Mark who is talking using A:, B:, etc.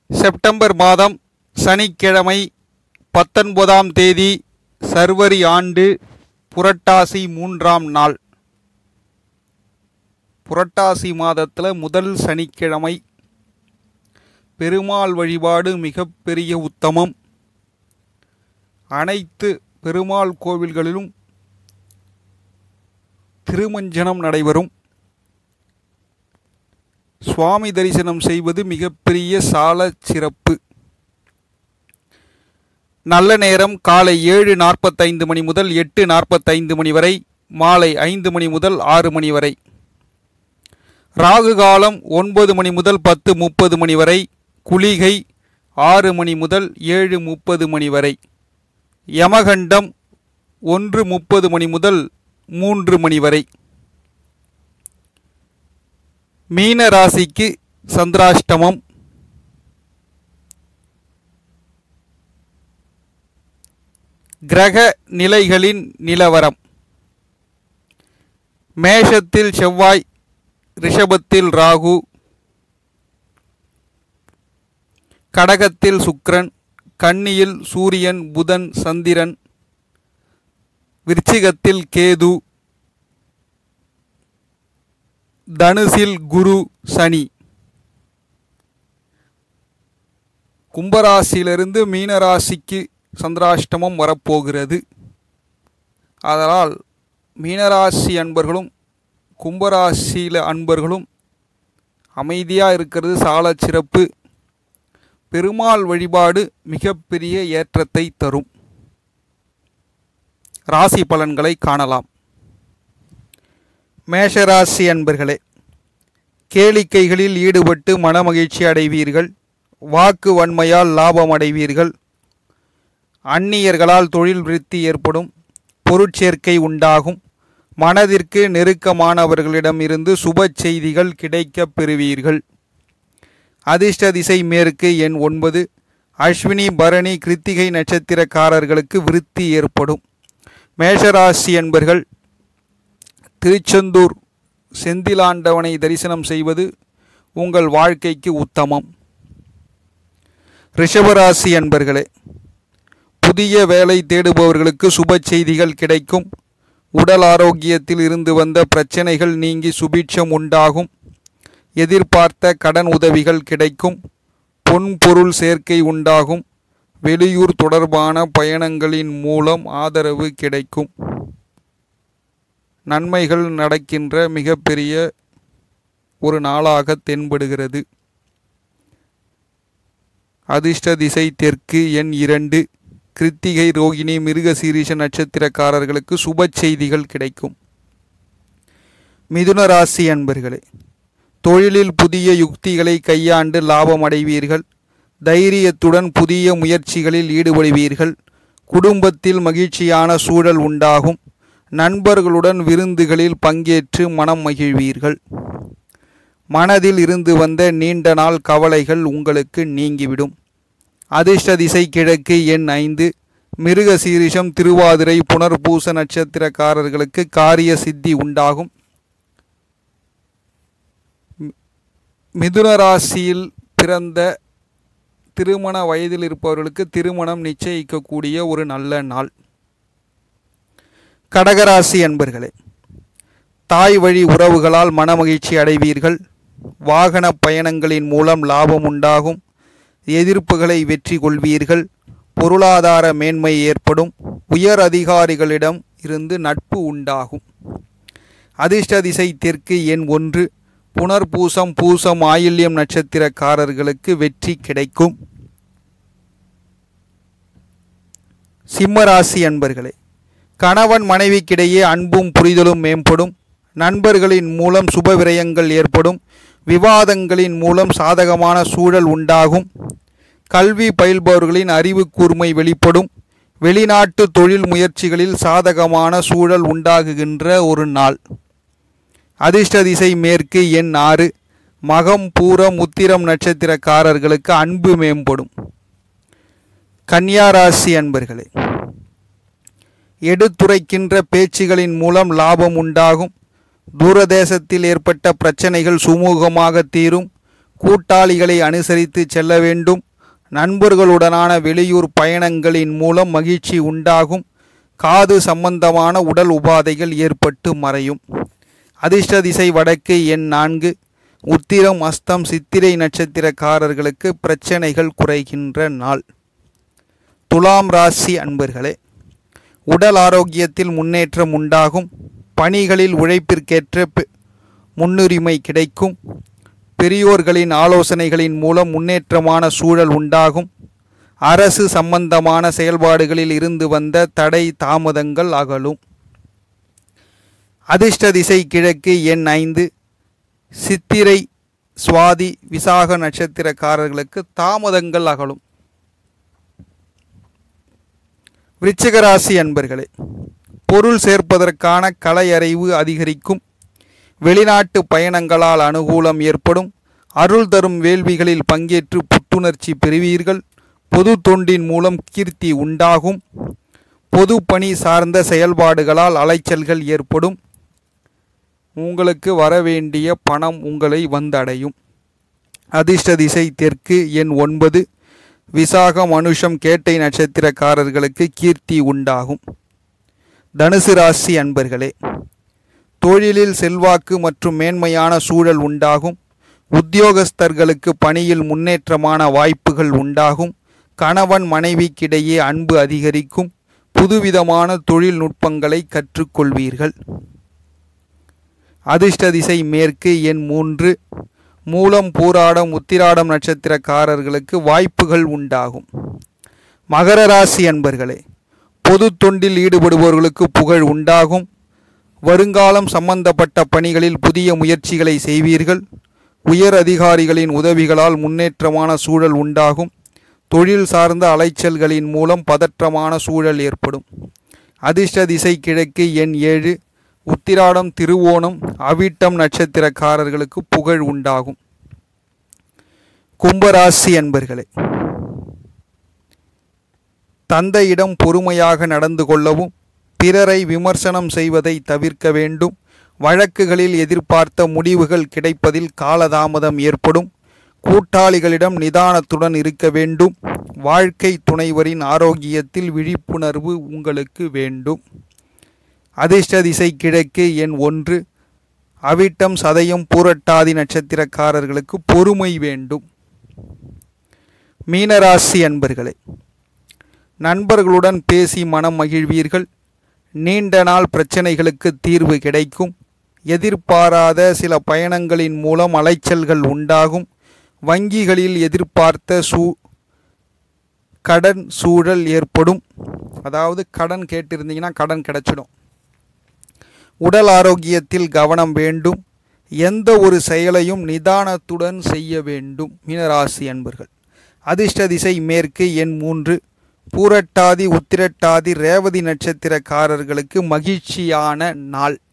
A: September மாதம் சனிக்கிழமை பத்தொன்பதாம் தேதி சர்வரி ஆண்டு புரட்டாசி மூன்றாம் நாள் புரட்டாசி மாதத்தில் முதல் சனிக்கிழமை பெருமாள் வழிபாடு மிகப்பெரிய உத்தமம் அனைத்து பெருமாள் கோவில்களிலும் திருமஞ்சனம் நடைபெறும் சுவாமி தரிசனம் செய்வது மிகப்பெரிய சால சிறப்பு நல்ல நேரம் காலை ஏழு நாற்பத்தைந்து மணி முதல் எட்டு நாற்பத்தைந்து மணி வரை மாலை ஐந்து மணி முதல் ஆறு மணி வரை ராகு காலம் ஒன்பது மணி முதல் பத்து முப்பது மணி வரை குளிகை ஆறு மணி முதல் ஏழு முப்பது மணி வரை யமகண்டம் ஒன்று முப்பது மணி முதல் மூன்று மணி வரை மீன ராசிக்கு சந்திராஷ்டமம் கிரக நிலைகளின் நிலவரம் மேஷத்தில் செவ்வாய் ரிஷபத்தில் ராகு கடகத்தில் சுக்கிரன் கன்னியில் சூரியன் புதன் சந்திரன் விருச்சிகத்தில் கேது தனுசில் குரு சனி கும்பராசியிலிருந்து மீனராசிக்கு சந்திராஷ்டமம் வரப்போகிறது அதனால் மீனராசி அன்பர்களும் கும்பராசியில் அன்பர்களும் அமைதியாக இருக்கிறது சால சிறப்பு பெருமாள் வழிபாடு மிகப்பெரிய ஏற்றத்தை தரும் ராசி பலன்களை காணலாம் மேஷராசி அன்பர்களே கேளிக்கைகளில் ஈடுபட்டு மனமகிழ்ச்சி அடைவீர்கள் வாக்கு வன்மையால் லாபம் அடைவீர்கள் அந்நியர்களால் தொழில் விருத்தி ஏற்படும் பொருட்சேர்க்கை உண்டாகும் மனதிற்கு நெருக்கமானவர்களிடம் இருந்து சுப செய்திகள் கிடைக்கப் பெறுவீர்கள் அதிர்ஷ்ட திசை மேற்கு எண் ஒன்பது அஸ்வினி பரணி கிருத்திகை நட்சத்திரக்காரர்களுக்கு விருத்தி ஏற்படும் மேஷராசி என்பர்கள் திருச்செந்தூர் செந்திலாண்டவனை தரிசனம் செய்வது உங்கள் வாழ்க்கைக்கு உத்தமம் ரிஷபராசி அன்பர்களே புதிய வேலை தேடுபவர்களுக்கு சுப செய்திகள் கிடைக்கும் உடல் ஆரோக்கியத்தில் இருந்து வந்த பிரச்சனைகள் நீங்கி சுபீட்சம் உண்டாகும் எதிர்பார்த்த கடன் உதவிகள் கிடைக்கும் பொன் பொருள் சேர்க்கை உண்டாகும் வெளியூர் தொடர்பான பயணங்களின் மூலம் ஆதரவு கிடைக்கும் நன்மைகள் நடக்கின்ற மிகப்பெரிய ஒரு நாளாக தென்படுகிறது அதிர்ஷ்ட திசை தெற்கு எண் இரண்டு கிருத்திகை ரோகிணி மிருகசீரிஷ நட்சத்திரக்காரர்களுக்கு சுப செய்திகள் கிடைக்கும் மிதுன ராசி அன்பர்களே தொழிலில் புதிய யுக்திகளை கையாண்டு லாபம் அடைவீர்கள் தைரியத்துடன் புதிய முயற்சிகளில் ஈடுபடுவீர்கள் குடும்பத்தில் மகிழ்ச்சியான சூழல் உண்டாகும் நண்பர்களுடன் விருந்துகளில் பங்கேற்று மனம் மகிழ்வீர்கள் மனதில் இருந்து வந்த நீண்ட நாள் கவலைகள் உங்களுக்கு நீங்கிவிடும் அதிர்ஷ்ட திசை கிழக்கு எண் ஐந்து மிருக சீரிஷம் திருவாதிரை புனர்பூச நட்சத்திரக்காரர்களுக்கு காரிய சித்தி உண்டாகும் மிதுன ராசியில் பிறந்த திருமண வயதில் இருப்பவர்களுக்கு திருமணம் நிச்சயிக்கக்கூடிய ஒரு நல்ல நாள் கடகராசி அன்பர்களே தாய் வழி உறவுகளால் மனமகிழ்ச்சி அடைவீர்கள் வாகன பயணங்களின் மூலம் லாபம் உண்டாகும் எதிர்ப்புகளை வெற்றி கொள்வீர்கள் பொருளாதார மேன்மை ஏற்படும் உயர் அதிகாரிகளிடம் இருந்து நட்பு உண்டாகும் அதிர்ஷ்ட திசை தெற்கு எண் ஒன்று புனர்பூசம் பூசம் ஆயில்யம் நட்சத்திரக்காரர்களுக்கு வெற்றி கிடைக்கும் சிம்மராசி அன்பர்களே கணவன் மனைவிக்கிடையே அன்பும் புரிதலும் மேம்படும் நண்பர்களின் மூலம் சுப விரயங்கள் ஏற்படும் விவாதங்களின் மூலம் சாதகமான சூழல் உண்டாகும் கல்வி பயில்பவர்களின் அறிவு கூர்மை வெளிப்படும் வெளிநாட்டு தொழில் முயற்சிகளில் சாதகமான சூழல் உண்டாகுகின்ற ஒரு நாள் அதிர்ஷ்ட திசை மேற்கு எண் ஆறு மகம் பூரம் உத்திரம் நட்சத்திரக்காரர்களுக்கு அன்பு மேம்படும் கன்னியாராசி அன்பர்களே எடுத்துரைக்கின்ற பேச்சுகளின் மூலம் லாபம் உண்டாகும் தூரதேசத்தில் ஏற்பட்ட பிரச்சனைகள் சுமூகமாக தீரும் கூட்டாளிகளை அனுசரித்து செல்ல வேண்டும் நண்பர்களுடனான வெளியூர் பயணங்களின் மூலம் மகிழ்ச்சி உண்டாகும் காது சம்பந்தமான உடல் உபாதைகள் ஏற்பட்டு மறையும் அதிர்ஷ்ட திசை வடக்கு எண் நான்கு உத்திரம் அஸ்தம் சித்திரை நட்சத்திரக்காரர்களுக்கு பிரச்சனைகள் குறைகின்ற நாள் துலாம் ராசி அன்பர்களே உடல் ஆரோக்கியத்தில் முன்னேற்றம் உண்டாகும் பணிகளில் உழைப்பிற்கேற்ற பெ- முன்னுரிமை கிடைக்கும் பெரியோர்களின் ஆலோசனைகளின் மூலம் முன்னேற்றமான சூழல் உண்டாகும் அரசு சம்பந்தமான செயல்பாடுகளில் இருந்து வந்த தடை தாமதங்கள் அகலும் அதிர்ஷ்ட திசை கிழக்கு எண் ஐந்து சித்திரை சுவாதி விசாக நட்சத்திரக்காரர்களுக்கு தாமதங்கள் அகலும் விருச்சிக ராசி அன்பர்களே பொருள் சேர்ப்பதற்கான கலையறிவு அதிகரிக்கும் வெளிநாட்டு பயணங்களால் அனுகூலம் ஏற்படும் அருள் தரும் வேள்விகளில் பங்கேற்று புத்துணர்ச்சி பெறுவீர்கள் பொது தொண்டின் மூலம் கீர்த்தி உண்டாகும் பொது பணி சார்ந்த செயல்பாடுகளால் அலைச்சல்கள் ஏற்படும் உங்களுக்கு வரவேண்டிய பணம் உங்களை வந்தடையும் அதிர்ஷ்ட திசை தெற்கு எண் ஒன்பது விசாகம் மனுஷம் கேட்டை நட்சத்திரக்காரர்களுக்கு கீர்த்தி உண்டாகும் தனுசு ராசி அன்பர்களே தொழிலில் செல்வாக்கு மற்றும் மேன்மையான சூழல் உண்டாகும் உத்தியோகஸ்தர்களுக்கு பணியில் முன்னேற்றமான வாய்ப்புகள் உண்டாகும் கணவன் மனைவிக்கிடையே அன்பு அதிகரிக்கும் புதுவிதமான தொழில்நுட்பங்களை கற்றுக்கொள்வீர்கள் அதிர்ஷ்ட திசை மேற்கு எண் மூன்று மூலம் பூராடம் உத்திராடம் நட்சத்திரக்காரர்களுக்கு வாய்ப்புகள் உண்டாகும் மகர ராசி அன்பர்களே பொது தொண்டில் ஈடுபடுபவர்களுக்கு புகழ் உண்டாகும் வருங்காலம் சம்பந்தப்பட்ட பணிகளில் புதிய முயற்சிகளை செய்வீர்கள் உயர் அதிகாரிகளின் உதவிகளால் முன்னேற்றமான சூழல் உண்டாகும் தொழில் சார்ந்த அலைச்சல்களின் மூலம் பதற்றமான சூழல் ஏற்படும் அதிர்ஷ்ட திசை கிழக்கு எண் ஏழு உத்திராடம் திருவோணம் அவிட்டம் நட்சத்திரக்காரர்களுக்கு புகழ் உண்டாகும் கும்பராசி அன்பர்களே தந்தையிடம் பொறுமையாக நடந்து கொள்ளவும் பிறரை விமர்சனம் செய்வதை தவிர்க்க வேண்டும் வழக்குகளில் எதிர்பார்த்த முடிவுகள் கிடைப்பதில் காலதாமதம் ஏற்படும் கூட்டாளிகளிடம் நிதானத்துடன் இருக்க வேண்டும் வாழ்க்கை துணைவரின் ஆரோக்கியத்தில் விழிப்புணர்வு உங்களுக்கு வேண்டும் அதிர்ஷ்ட திசை கிழக்கு எண் ஒன்று அவிட்டம் சதயம் பூரட்டாதி நட்சத்திரக்காரர்களுக்கு பொறுமை வேண்டும் மீனராசி அன்பர்களே நண்பர்களுடன் பேசி மனம் மகிழ்வீர்கள் நீண்ட நாள் பிரச்சனைகளுக்கு தீர்வு கிடைக்கும் எதிர்பாராத சில பயணங்களின் மூலம் அலைச்சல்கள் உண்டாகும் வங்கிகளில் எதிர்பார்த்த சூ கடன் சூழல் ஏற்படும் அதாவது கடன் கேட்டிருந்தீங்கன்னா கடன் கிடைச்சிடும் உடல் ஆரோக்கியத்தில் கவனம் வேண்டும் எந்த ஒரு செயலையும் நிதானத்துடன் செய்ய வேண்டும் மீனராசி அன்பர்கள் அதிர்ஷ்ட திசை மேற்கு எண் மூன்று பூரட்டாதி உத்திரட்டாதி ரேவதி நட்சத்திரக்காரர்களுக்கு மகிழ்ச்சியான நாள்